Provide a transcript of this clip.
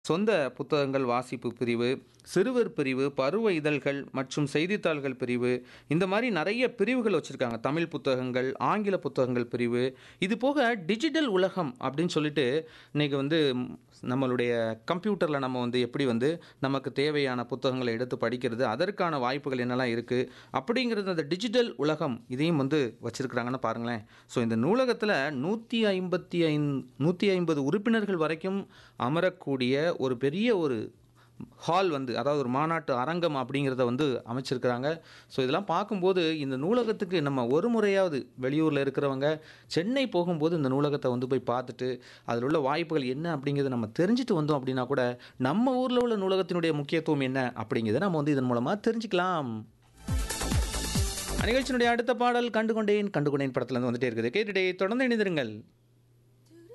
சொந்த புத்தகங்கள் வாசிப்பு பிரிவு சிறுவர் பிரிவு பருவ இதழ்கள் மற்றும் செய்தித்தாள்கள் பிரிவு இந்த மாதிரி நிறைய பிரிவுகள் வச்சுருக்காங்க தமிழ் புத்தகங்கள் ஆங்கில புத்தகங்கள் பிரிவு இது போக டிஜிட்டல் உலகம் அப்படின்னு சொல்லிட்டு இன்றைக்கி வந்து ம், நம்மளுடைய கம்ப்யூட்டரில் நம்ம வந்து எப்படி வந்து நமக்கு தேவையான புத்தகங்களை எடுத்து படிக்கிறது அதற்கான வாய்ப்புகள் என்னெல்லாம் இருக்குது அப்படிங்கிறது அந்த டிஜிட்டல் உலகம் இதையும் வந்து வச்சுருக்குறாங்கன்னு பாருங்களேன் ஸோ இந்த நூலகத்தில் நூற்றி ஐம்பத்தி ஐந் நூற்றி ஐம்பது உறுப்பினர்கள் வரைக்கும் அமரக்கூடிய ஒரு பெரிய ஒரு ஹால் வந்து அதாவது ஒரு மாநாட்டு அரங்கம் அப்படிங்கிறத வந்து அமைச்சிருக்கிறாங்க ஸோ இதெல்லாம் பார்க்கும்போது இந்த நூலகத்துக்கு நம்ம ஒரு முறையாவது வெளியூரில் இருக்கிறவங்க சென்னை போகும்போது இந்த நூலகத்தை வந்து போய் பார்த்துட்டு அதில் உள்ள வாய்ப்புகள் என்ன அப்படிங்கிறத நம்ம தெரிஞ்சுட்டு வந்தோம் அப்படின்னா கூட நம்ம ஊரில் உள்ள நூலகத்தினுடைய முக்கியத்துவம் என்ன அப்படிங்கிறத நம்ம வந்து இதன் மூலமாக தெரிஞ்சுக்கலாம் நிகழ்ச்சியினுடைய அடுத்த பாடல் கண்டுகொண்டேன் கண்டுகொண்டேன் படத்துல இருந்து வந்துட்டே இருக்குது கேட்டுட்டே தொடர்ந்து இணைந்திருங்கள்